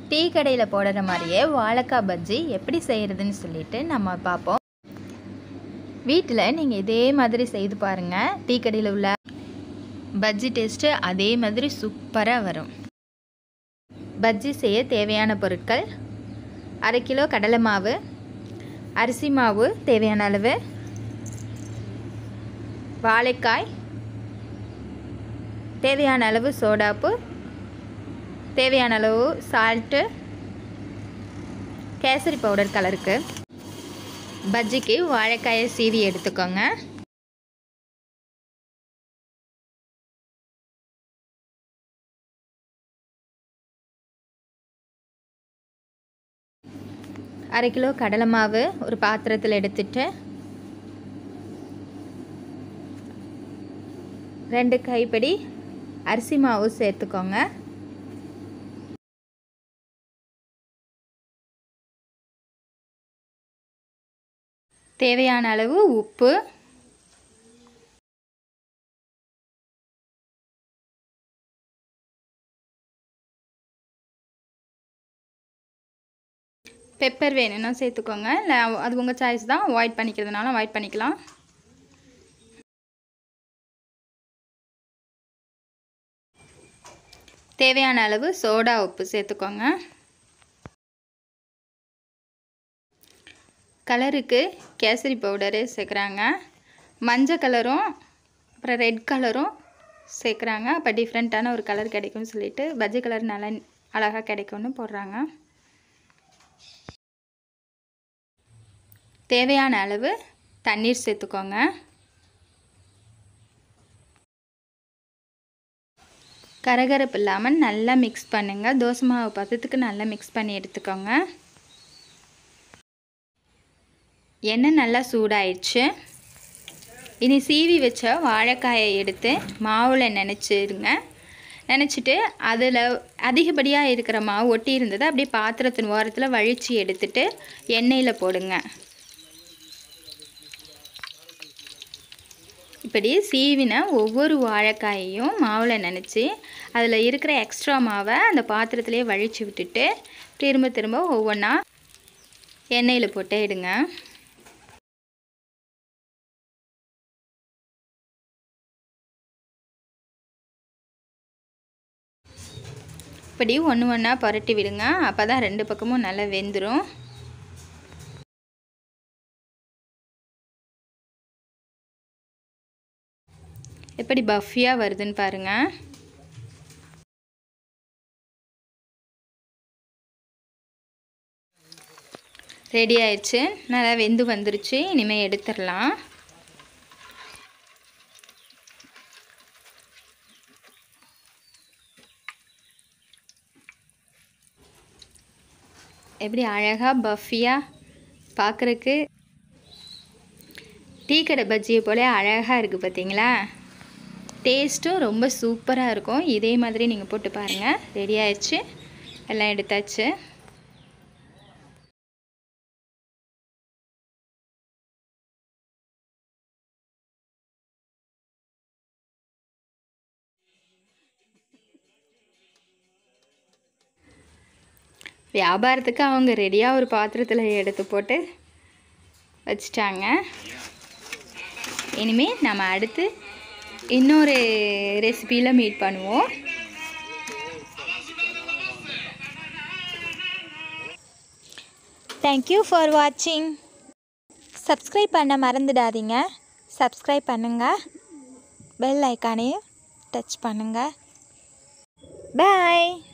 tea கடையில் போடுற மாதிரியே வாழைக்காய் பஜ்ஜி எப்படி செய்கிறதுன்னு சொல்லிட்டு நம்ம பார்ப்போம் வீட்டில் நீங்கள் இதே மாதிரி செய்து பாருங்கள் டீ கடையில் உள்ள பஜ்ஜி டேஸ்ட்டு அதே மாதிரி சூப்பராக வரும் பஜ்ஜி செய்ய தேவையான பொருட்கள் அரை கிலோ கடலை மாவு அரிசி மாவு தேவையான அளவு வாழைக்காய் தேவையான அளவு சோடாப்பு தேவையான அளவு சால்ட்டு கேசரி பவுடர் கலருக்கு பஜ்ஜிக்கு வாழைக்காயை சீவி எடுத்துக்கோங்க அரை கிலோ கடலை மாவு ஒரு பாத்திரத்தில் எடுத்துட்டு ரெண்டு கைப்படி அரிசி மாவு சேர்த்துக்கோங்க தேவையான அளவு உப்பு பெப்பர் வேணும்னா சேர்த்துக்கோங்க இல்லை அது உங்கள் சாய்ஸ் தான் அவாய்ட் பண்ணிக்கிறதுனால அவாய்ட் பண்ணிக்கலாம் தேவையான அளவு சோடா உப்பு சேர்த்துக்கோங்க கலருக்கு கேசரி பவுடரு சேர்க்குறாங்க மஞ்சள் கலரும் அப்புறம் ரெட் கலரும் சேர்க்குறாங்க அப்போ டிஃப்ரெண்ட்டான ஒரு கலர் கிடைக்கும்னு சொல்லிட்டு பஜ்ஜி கலர் நல்லா அழகாக கிடைக்கும்னு போடுறாங்க தேவையான அளவு தண்ணீர் சேர்த்துக்கோங்க கரகரப்பு இல்லாமல் நல்லா மிக்ஸ் பண்ணுங்கள் தோசை மாவு பதத்துக்கு நல்லா மிக்ஸ் பண்ணி எடுத்துக்கோங்க எண்ணெய் நல்லா சூடாயிடுச்சு இனி சீவி வச்ச வாழைக்காயை எடுத்து மாவில் நினச்சிருங்க நினச்சிட்டு அதில் அதிகப்படியாக இருக்கிற மாவு ஒட்டி இருந்ததை அப்படியே பாத்திரத்தின் ஓரத்தில் வழித்து எடுத்துட்டு எண்ணெயில் போடுங்க இப்படி சீவின ஒவ்வொரு வாழைக்காயையும் மாவில் நினச்சி அதில் இருக்கிற எக்ஸ்ட்ரா மாவை அந்த பாத்திரத்திலே வழித்து விட்டுட்டு திரும்ப திரும்ப ஒவ்வொன்றா எண்ணெயில் போட்டு எடுங்க இப்படி ஒன்று ஒன்றா புரட்டி விடுங்க அப்போ தான் ரெண்டு பக்கமும் நல்லா வெந்துடும் எப்படி பஃபியாக வருதுன்னு பாருங்கள் ரெடி ஆயிடுச்சு நல்லா வெந்து வந்துருச்சு இனிமேல் எடுத்துடலாம் எப்படி அழகாக பஃபியாக பார்க்குறக்கு டீ கடை பஜ்ஜியை போல அழகாக இருக்குது பார்த்தீங்களா டேஸ்ட்டும் ரொம்ப சூப்பராக இருக்கும் இதே மாதிரி நீங்கள் போட்டு பாருங்கள் ரெடி ஆயிடுச்சு எல்லாம் எடுத்தாச்சு வியாபாரத்துக்கு அவங்க ரெடியாக ஒரு பாத்திரத்தில் எடுத்து போட்டு வச்சிட்டாங்க இனிமேல் நம்ம அடுத்து இன்னொரு ரெசிபியில் மீட் பண்ணுவோம் தேங்க்யூ ஃபார் வாட்சிங் சப்ஸ்கிரைப் பண்ண மறந்துடாதீங்க சப்ஸ்கிரைப் பண்ணுங்கள் பெல் ஐக்கானையும் டச் பண்ணுங்கள் பாய்